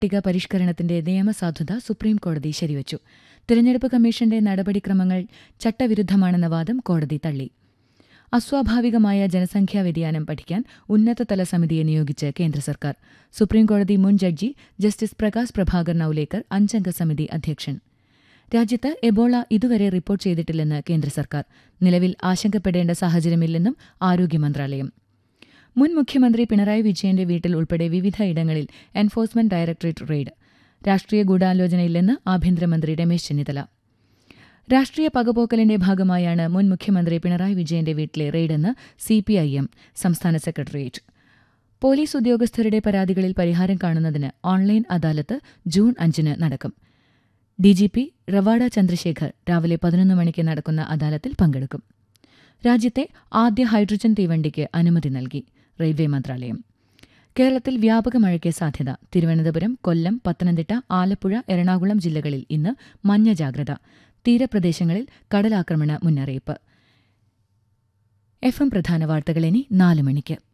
പട്ടിക പരിഷ്കരണത്തിന്റെ നിയമസാധുത സുപ്രീം കോടതി ശരിവച്ചു തിരഞ്ഞെടുപ്പ് കമ്മീഷന്റെ നടപടിക്രമങ്ങൾ ചട്ടവിരുദ്ധമാണെന്ന വാദം കോടതി തള്ളി അസ്വാഭാവികമായ ജനസംഖ്യാ വ്യതിയാനം പഠിക്കാൻ ഉന്നതതല സമിതിയെ നിയോഗിച്ച് കേന്ദ്ര സർക്കാർ സുപ്രീംകോടതി മുൻ ജഡ്ജി ജസ്റ്റിസ് പ്രകാശ് പ്രഭാകർ നൌലേക്കർ അഞ്ചംഗ സമിതി അധ്യക്ഷൻ രാജ്യത്ത് എബോള ഇതുവരെ റിപ്പോർട്ട് ചെയ്തിട്ടില്ലെന്ന് കേന്ദ്ര സർക്കാർ നിലവിൽ ആശങ്കപ്പെടേണ്ട സാഹചര്യമില്ലെന്നും ആരോഗ്യ മന്ത്രാലയം മുൻ മുഖ്യമന്ത്രി പിണറായി വിജയന്റെ വീട്ടിൽ ഉൾപ്പെടെ വിവിധ ഇടങ്ങളിൽ എൻഫോഴ്സ്മെന്റ് ഡയറക്ടറേറ്റ് റെയ്ഡ് രാഷ്ട്രീയ ഗൂഢാലോചനയില്ലെന്ന് ആഭ്യന്തരമന്ത്രി രമേശ് ചെന്നിത്തല രാഷ്ട്രീയ പകപോക്കലിന്റെ ഭാഗമായാണ് മുൻ മുഖ്യമന്ത്രി പിണറായി വിജയന്റെ വീട്ടിലെ റെയ്ഡെന്ന് സിപിഐഎം സംസ്ഥാന സെക്രട്ടേറിയറ്റ് പോലീസ് ഉദ്യോഗസ്ഥരുടെ പരാതികളിൽ പരിഹാരം കാണുന്നതിന് ഓൺലൈൻ അദാലത്ത് ജൂൺ അഞ്ചിന് നടക്കും ഡിജിപി റവാഡ ചന്ദ്രശേഖർ രാവിലെ പതിനൊന്ന് മണിക്ക് നടക്കുന്ന അദാലത്തിൽ പങ്കെടുക്കും രാജ്യത്തെ ആദ്യ ഹൈഡ്രജൻ തീവണ്ടിക്ക് അനുമതി നൽകി റെയിൽവേ മന്ത്രാലയം കേരളത്തിൽ വ്യാപക മഴയ്ക്ക് സാധ്യത തിരുവനന്തപുരം കൊല്ലം പത്തനംതിട്ട ആലപ്പുഴ എറണാകുളം ജില്ലകളിൽ ഇന്ന് മഞ്ഞ ജാഗ്രത തീരപ്രദേശങ്ങളിൽ കടലാക്രമണ മുന്നറിയിപ്പ് എഫ് എം പ്രധാന വാർത്തകൾ ഇനി നാല് മണിക്ക്